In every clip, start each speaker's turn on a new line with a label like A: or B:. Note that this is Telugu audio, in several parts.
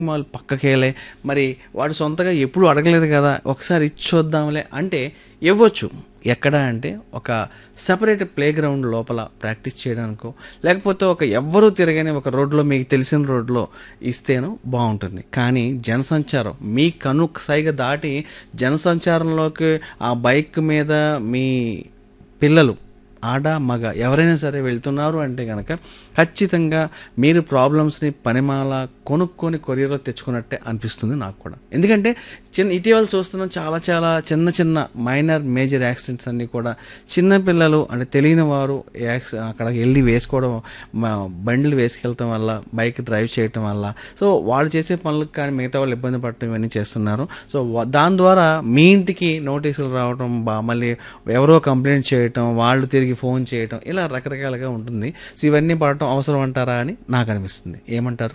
A: వాళ్ళు పక్కకేలే మరి వాడు సొంతగా ఎప్పుడు అడగలేదు కదా ఒకసారి ఇచ్చొద్దాంలే అంటే ఇవ్వచ్చు ఎక్కడ అంటే ఒక సపరేట్ ప్లే గ్రౌండ్ లోపల ప్రాక్టీస్ చేయడానికో లేకపోతే ఒక ఎవ్వరూ తిరగని ఒక రోడ్లో మీకు తెలిసిన రోడ్లో ఇస్తేనో బాగుంటుంది కానీ జనసంచారం మీ కను సైగ దాటి జనసంచారంలోకి ఆ బైక్ మీద మీ పిల్లలు ఆడ మగ ఎవరైనా సరే వెళ్తున్నారు అంటే కనుక ఖచ్చితంగా మీరు ప్రాబ్లమ్స్ని పనిమాల కొనుక్కొని కొరియర్లో తెచ్చుకున్నట్టే అనిపిస్తుంది నాకు కూడా ఎందుకంటే చిన్న ఇటీవల చూస్తున్నాం చాలా చాలా చిన్న చిన్న మైనర్ మేజర్ యాక్సిడెంట్స్ అన్నీ కూడా చిన్న పిల్లలు అంటే తెలియని వారు యాక్సి అక్కడ వెళ్ళి వేసుకోవడం మ- బండ్లు వేసుకెళ్ళటం వల్ల బైక్ డ్రైవ్ చేయటం వల్ల సో వాళ్ళు చేసే పనులకు కానీ మిగతా వాళ్ళు ఇబ్బంది పడటం ఇవన్నీ చేస్తున్నారు సో వా- దాని ద్వారా మీ ఇంటికి నోటీసులు రావటం బా మళ్ళీ ఎవరో కంప్లైంట్ చేయటం వాళ్ళు తిరిగి ఫోన్ చేయటం ఇలా రకరకాలుగా ఉంటుంది సో ఇవన్నీ పడటం అవసరం అంటారా అని నాకు అనిపిస్తుంది ఏమంటారు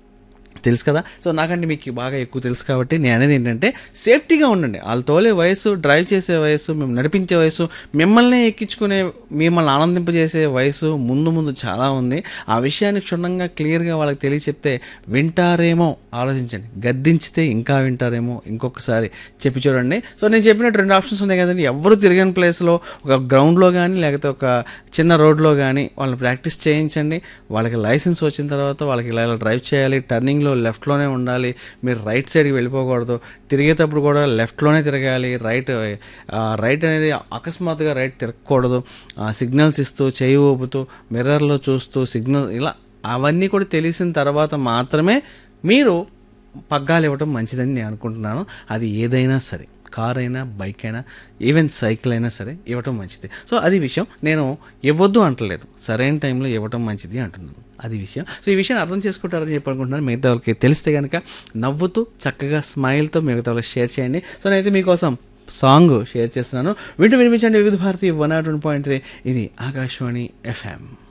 A: తెలుసు కదా సో నాకంటే మీకు బాగా ఎక్కువ తెలుసు కాబట్టి నేను అనేది ఏంటంటే సేఫ్టీగా ఉండండి వాళ్ళు తోలే వయసు డ్రైవ్ చేసే వయసు మేము నడిపించే వయసు మిమ్మల్ని ఎక్కించుకునే మిమ్మల్ని ఆనందింపజేసే వయసు ముందు ముందు చాలా ఉంది ఆ విషయాన్ని క్షుణ్ణంగా క్లియర్గా వాళ్ళకి తెలియచెప్తే వింటారేమో ఆలోచించండి గద్దించితే ఇంకా వింటారేమో ఇంకొకసారి చెప్పి చూడండి సో నేను చెప్పినట్టు రెండు ఆప్షన్స్ ఉన్నాయి కదండి ఎవరు తిరగని ప్లేస్లో ఒక గ్రౌండ్లో కానీ లేకపోతే ఒక చిన్న రోడ్లో కానీ వాళ్ళని ప్రాక్టీస్ చేయించండి వాళ్ళకి లైసెన్స్ వచ్చిన తర్వాత వాళ్ళకి ఇలా ఇలా డ్రైవ్ చేయాలి టర్నింగ్లో లెఫ్ట్లోనే ఉండాలి మీరు రైట్ సైడ్కి వెళ్ళిపోకూడదు తిరిగేటప్పుడు కూడా లెఫ్ట్లోనే తిరగాలి రైట్ ఆ, రైట్ అనేది అకస్మాత్తుగా రైట్ తిరగకూడదు ఆ, సిగ్నల్స్ ఇస్తూ చేయి ఊపుతూ మిర్రర్లో చూస్తూ సిగ్నల్ ఇలా అవన్నీ కూడా తెలిసిన తర్వాత మాత్రమే మీరు పగ్గాలు ఇవ్వటం మంచిదని నేను అనుకుంటున్నాను అది ఏదైనా సరే కార్ అయినా బైక్ అయినా ఈవెన్ సైకిల్ అయినా సరే ఇవ్వటం మంచిది సో అది విషయం నేను ఇవ్వద్దు అంటలేదు సరైన టైంలో ఇవ్వటం మంచిది అంటున్నాను అది విషయం సో ఈ విషయాన్ని అర్థం చేసుకుంటారని చెప్పి అనుకుంటున్నాను మిగతా వాళ్ళకి తెలిస్తే కనుక నవ్వుతూ చక్కగా స్మైల్తో మిగతా వాళ్ళకి షేర్ చేయండి సో నేనైతే మీకోసం సాంగ్ షేర్ చేస్తున్నాను వింటూ వినిపించండి Vividh Bharati one naught one point three ఇది ఆకాశవాణి ఎఫ్ఎం